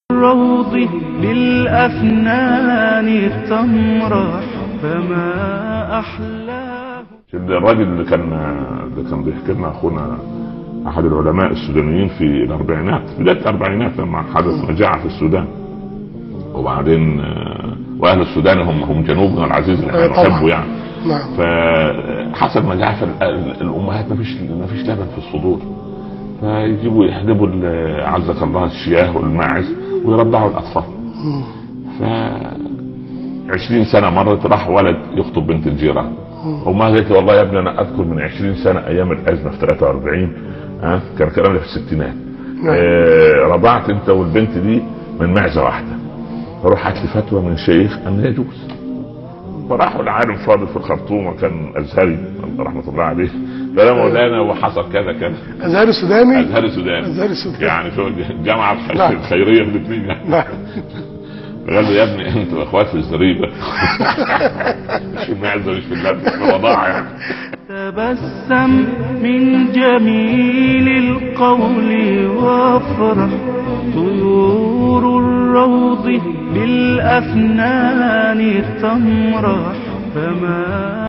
الروض بالأفنان تمرح فما أحلاه الراجل اللي كان اللي كان بيحكي لنا اخونا احد العلماء السودانيين في الاربعينات بدايه الاربعينات لما حدث مجاعه في السودان وبعدين آه، واهل السودان هم هم جنوبنا العزيز اللي احنا أي طبعاً. بنحبه يعني نعم فحصل مجاعه فالامهات ما فيش ما فيش لبن في الصدور فيجيبوا يحلبوا ال- عزك الله الشياه والماعز ويرضعوا الاطفال مم. ف 20 سنه مرت راح ولد يخطب بنت الجيران وما قالت لي والله يا ابني انا اذكر من 20 سنه ايام الازمه في 43 ها كان الكلام ده في الستينات نعم. آه رضعت انت والبنت دي من معزه واحده فروح هات لي فتوى من شيخ ان يجوز فراحوا العالم فاضل في الخرطوم وكان ازهري رحمه الله عليه قال يا مولانا وحصل كذا كذا ازهر السوداني ازهري سوداني ازهر السوداني يعني شو الجامعه الخ- نعم. الخيريه الاثنين يعني نعم قال له يا ابني انتوا اخوات في الزريبه مش في المعزه مش في اللبن في الرضاعه يعني تبسم من جميل القول وافرح طيور الروض بالأفنان تمرح فما